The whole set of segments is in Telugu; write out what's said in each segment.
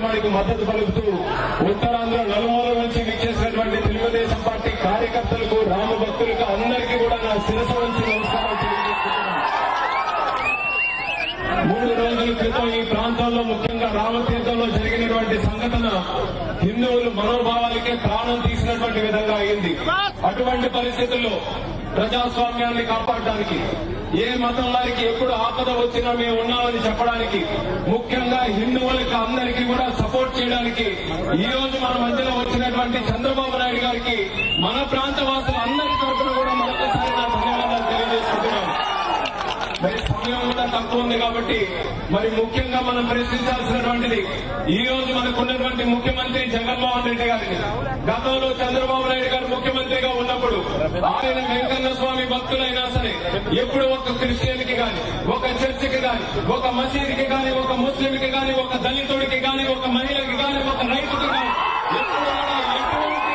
కార్యక్రమానికి మద్దతు పలుకుతూ ఉత్తరాంధ్ర నలుమూల నుంచి విచ్చేసినటువంటి తెలుగుదేశం పార్టీ కార్యకర్తలకు రామ భక్తులకు అందరికీ కూడా నా శిరస వంచి నమస్కారం తెలియజేస్తున్నాను మూడు రోజుల క్రితం ఈ ప్రాంతంలో ముఖ్యంగా రామతీర్థంలో జరిగినటువంటి సంఘటన హిందువులు మనోభావాలకే ప్రాణం తీసినటువంటి విధంగా అయింది అటువంటి పరిస్థితుల్లో ప్రజాస్వామ్యాన్ని కాపాడడానికి ఏ మతం వారికి ఎప్పుడు ఆపద వచ్చినా మేము ఉన్నామని చెప్పడానికి ముఖ్యంగా హిందువులకి అందరికీ కూడా సపోర్ట్ చేయడానికి ఈ రోజు మన మధ్యలో వచ్చినటువంటి చంద్రబాబు నాయుడు గారికి మన ప్రాంత వాసులు అందరి తరఫున కూడా మరొకసారి నా ధన్యవాదాలు తెలియజేసుకుంటున్నాను మరి సమయం కూడా తక్కువ ఉంది కాబట్టి మరి ముఖ్యంగా మనం ప్రశ్నించాల్సినటువంటిది ఈ రోజు మనకు ఉన్నటువంటి ముఖ్యమంత్రి జగన్మోహన్ రెడ్డి గారిని గతంలో చంద్రబాబు నాయుడు గారు ముఖ్యమంత్రిగా ఉన్నప్పుడు ఆయన వెంకన్న స్వామి భక్తులైనా సరే ఎప్పుడు ఒక క్రిస్టియన్ కి గాని ఒక చర్చికి గాని ఒక మసీదుకి గాని ఒక ముస్లింకి గాని ఒక దళితుడికి గాని ఒక మహిళకి గాని ఒక రైతుకి గాని ఎప్పుడు కూడా ఎటువంటి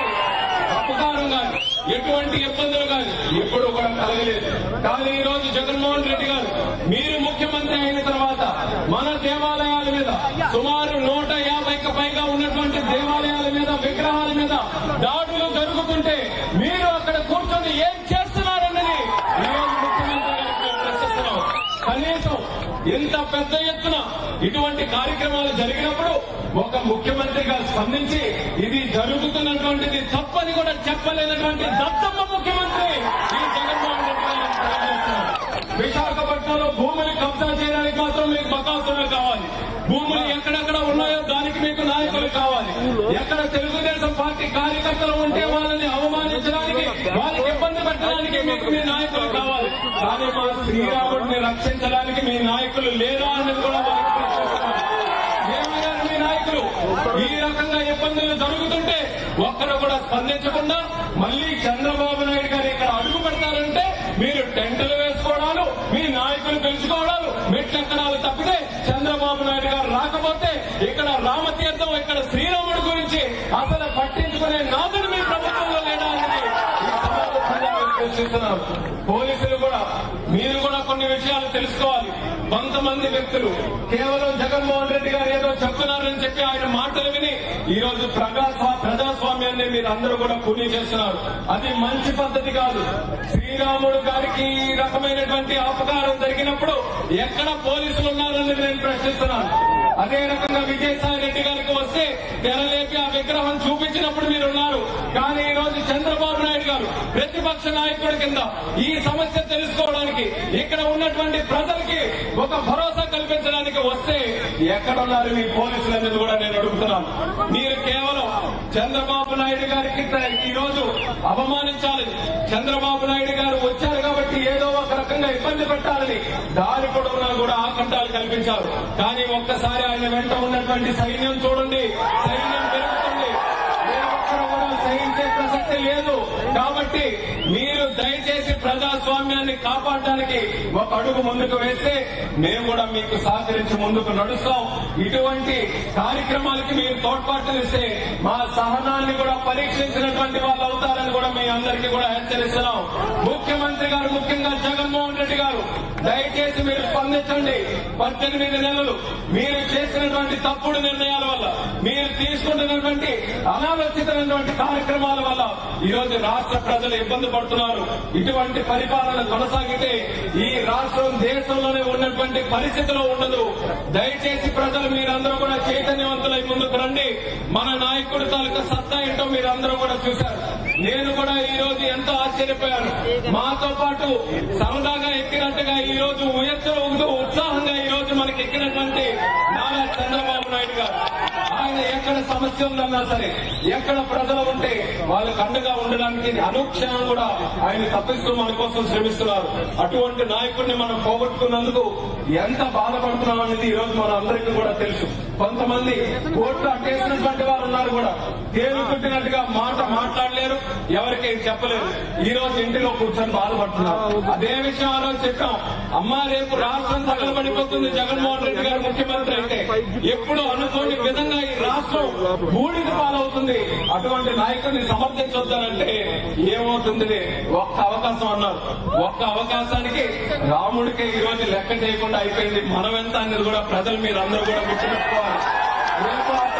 అపకారం కాదు ఎటువంటి ఇబ్బందులు కాదు ఎప్పుడు కూడా కలగలేదు కానీ ఈ రోజు జగన్మోహన్ రెడ్డి గారు మీరు ముఖ్యమంత్రి అయిన తర్వాత మన దేవాలయాల మీద సుమారు నూట యాభైకి పైగా ఉన్నటువంటి దేవాలయాల మీద విగ్రహాల మీద దాడులు జరుగుతుంటే మీరు అక్కడ కూర్చొని ఏం చేస్తున్నారన్నది ఈ రోజు ముఖ్యమంత్రి గారికి మేము ప్రశ్నిస్తున్నాం కనీసం ఇంత పెద్ద ఎత్తున ఇటువంటి కార్యక్రమాలు జరిగినప్పుడు ఒక ముఖ్యమంత్రిగా స్పందించి ఇది జరుగుతున్నటువంటిది తప్పని కూడా చెప్పలేనటువంటి దత్తమ్మ ముఖ్యమంత్రి ఈ జగన్మోహన్ రెడ్డి గారు అని తెలియజేస్తున్నాం. విశాఖపట్నంలో భూములు కబ్జా చేయడానికి మాత్రం మీకు బకాసులు కావాలి భూములు ఎక్కడెక్కడ ఉన్నాయో దానికి మీకు నాయకులు కావాలి ఎక్కడ తెలుగుదేశం పార్టీ కార్యకర్తలు ఉంటే వాళ్ళని అవమానించడానికి వాళ్ళకి ఇబ్బంది పెట్టడానికి మీకు మీ నాయకులు కావాలి కానీ మా శ్రీరాముడిని రక్షించడానికి మీ నాయకులు లేరా అని కూడా వారికి ప్రశ్నిస్తున్నాం. ఏమయ్యారు మీ నాయకులు ఈ రకంగా ఇబ్బందులు జరుగుతుంటే ఒక్కరు కూడా స్పందించకుండా మళ్ళీ చంద్రబాబు నాయుడు గారు ఇక్కడ అడుగు పెడతారంటే మీరు టెంటులు వేసుకోవడాలు మీ నాయకులు పిలుచుకోవడాలు మెట్లెక్కడాలు తప్పితే చంద్రబాబు నాయుడు గారు రాకపోతే ఇక్కడ రామతీర్థం ఇక్కడ శ్రీరాముడి గురించి అసలు పట్టించుకునే నాదుడు మీ ప్రభుత్వంలో లేడా అనేది ఈ సభలో ప్రజలు ప్రశ్నిస్తున్నారు పోలీసులు కూడా మీరు కూడా కొన్ని విషయాలు తెలుసుకోవాలి కొంతమంది వ్యక్తులు కేవలం జగన్మోహన్ రెడ్డి గారు ఏదో చెప్తున్నారని చెప్పి ఆయన మాటలు విని ఈ రోజు ప్రజాస్వా- ప్రజాస్వామ్యాన్ని మీరు అందరూ కూడా కూలీ చేస్తున్నారు అది మంచి పద్ధతి కాదు శ్రీరాముడు గారికి ఈ రకమైనటువంటి అపకారం జరిగినప్పుడు ఎక్కడ పోలీసులు ఉన్నారని నేను ప్రశ్నిస్తున్నాను అదే రకంగా విజయసాయి రెడ్డి గారికి వస్తే తెరలేపి ఆ విగ్రహం చూపించినప్పుడు మీరు ఉన్నారు కానీ ఈ రోజు చంద్రబాబు నాయుడు గారు ప్రతిపక్ష నాయకుడి కింద ఈ సమస్య తెలుసుకోవడానికి ఇక్కడ ఉన్నటువంటి ప్రజలకి ఒక భరోసా కల్పించడానికి వస్తే ఎక్కడున్నారు మీ పోలీసులు అనేది కూడా నేను అడుగుతున్నాను మీరు కేవలం చంద్రబాబు నాయుడు గారికి ఈ రోజు అవమానించాలి చంద్రబాబు నాయుడు గారు వచ్చారు కాబట్టి ఏదో ఒక రకంగా ఇబ్బంది పెట్టాలని దారి పొడవునా కూడా ఆకంఠాలు కల్పించారు కానీ ఒక్కసారి ఆయన వెంట ఉన్నటువంటి సైన్యం చూడండి సైన్యం పెరుగుతుంది ఏ ఒక్కరు కూడా సహించే ప్రసక్తి లేదు కాబట్టి మీరు దయచేసి ప్రజాస్వామ్యాన్ని కాపాడడానికి ఒక అడుగు ముందుకు వేస్తే మేము కూడా మీకు సహకరించి ముందుకు నడుస్తాం ఇటువంటి కార్యక్రమాలకి మీరు తోడ్పాటు ఇస్తే మా సహనాన్ని కూడా పరీక్షించినటువంటి వాళ్ళు అవుతారని కూడా మీ అందరికీ కూడా హెచ్చరిస్తున్నాం ముఖ్యమంత్రి గారు ముఖ్యంగా జగన్మోహన్ రెడ్డి గారు దయచేసి మీరు స్పందించండి పద్దెనిమిది నెలలు మీరు చేసినటువంటి తప్పుడు నిర్ణయాల వల్ల మీరు తీసుకుంటున్నటువంటి అనాలోచితమైనటువంటి కార్యక్రమాల వల్ల ఈ రోజు రాష్ట్ర ప్రజలు ఇబ్బంది పడుతున్నారు ఇటువంటి పరిపాలన కొనసాగితే ఈ రాష్ట్రం దేశంలోనే ఉన్నటువంటి పరిస్థితిలో ఉండదు దయచేసి ప్రజలు మీరందరూ కూడా చైతన్యవంతులై ముందుకు రండి మన నాయకుడి తాలూకా సత్తా ఏంటో మీరందరూ కూడా చూశారు నేను కూడా ఈ రోజు ఎంతో ఆశ్చర్యపోయాను మాతో పాటు సరదాగా ఎక్కినట్టుగా ఈ రోజు ఉయర్తలు ఉత్సాహంగా ఈ రోజు మనకి ఎక్కినటువంటి నారా చంద్రబాబు నాయుడు గారు ఆయన ఎక్కడ సమస్య ఉందన్నా సరే ఎక్కడ ప్రజలు ఉంటే వాళ్ళకు అండగా ఉండడానికి అనుక్షణం కూడా ఆయన తప్పిస్తూ మన కోసం శ్రమిస్తున్నారు అటువంటి నాయకుడిని మనం పోగొట్టుకున్నందుకు ఎంత బాధపడుతున్నాం అనేది ఈ రోజు మన అందరికీ కూడా తెలుసు కొంతమంది ఓట్లు అట్టేసినటువంటి వారు ఉన్నారు కూడా తేలు కుట్టినట్టుగా మాట మాట్లాడలేరు ఎవరికి ఏం చెప్పలేరు ఈ రోజు ఇంటిలో కూర్చొని బాధపడుతున్నారు అదే విషయం ఆ రోజు చెప్పాం అమ్మా రేపు రాష్ట్రం తగలబడిపోతుంది జగన్మోహన్ రెడ్డి గారు ముఖ్యమంత్రి అయితే ఎప్పుడు అనుకోని విధంగా ఈ రాష్ట్రం బూడిద పాలవుతుంది అటువంటి నాయకుడిని సమర్థించొద్దానంటే ఏమవుతుంది ఒక్క అవకాశం అన్నారు ఒక్క అవకాశానికి రాముడికి ఈ రోజు లెక్క చేయకుండా అయిపోయింది మనం ఎంత అనేది కూడా ప్రజలు మీరు అందరూ కూడా గుర్తుపెట్టుకోవాలి రేపు ఆ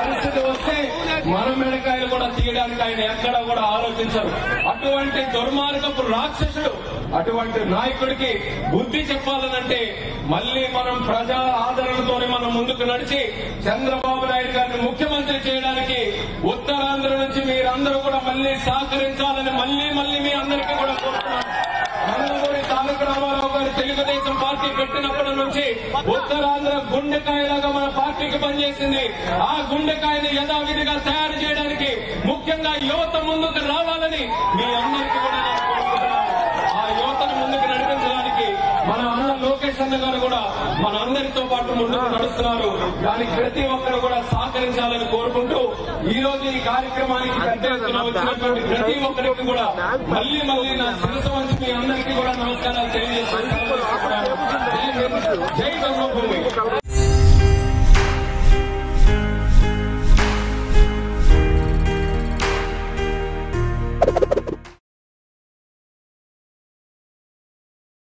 పరిస్థితి వస్తే మన మెడకాయలు కూడా తీయడానికి ఆయన ఎక్కడ కూడా ఆలోచించరు అటువంటి దుర్మార్గపు రాక్షసుడు అటువంటి నాయకుడికి బుద్ధి చెప్పాలనంటే మళ్ళీ మనం ప్రజా ఆదరణతోనే మనం ముందుకు నడిచి చంద్రబాబు నాయుడు గారిని ముఖ్యమంత్రి చేయడానికి ఉత్తరాంధ్ర నుంచి మీరందరూ కూడా మళ్ళీ సహకరించాలని మళ్ళీ మళ్ళీ మీ అందరికీ కూడా కోరుతున్నాను నందమూరి తారక రామారావు గారు తెలుగుదేశం పార్టీ పెట్టినప్పటి నుంచి ఉత్తరాంధ్ర గుండెకాయలాగా మన పార్టీకి పనిచేసింది ఆ గుండెకాయని యథావిధిగా తయారు చేయడానికి ముఖ్యంగా యువత ముందుకు రావాలని మీ అందరికీ కూడా నేను కోరుకుంటున్నాను ఆ యువతను ముందుకు నడిపించడానికి మన అన్న లోకేష్ అన్న గారు కూడా మన అందరితో పాటు ముందుకు నడుస్తున్నారు దానికి ప్రతి ఒక్కరు కూడా సహకరించాలని కోరుకుంటూ ఈ రోజు ఈ కార్యక్రమానికి పెద్ద ఎత్తున వచ్చినటువంటి ప్రతి ఒక్కరికి కూడా మళ్ళీ మళ్ళీ నా శిరస వంచి మీ అందరికీ కూడా నమస్కారాలు తెలియజేస్తున్నాను జై హింద్. జై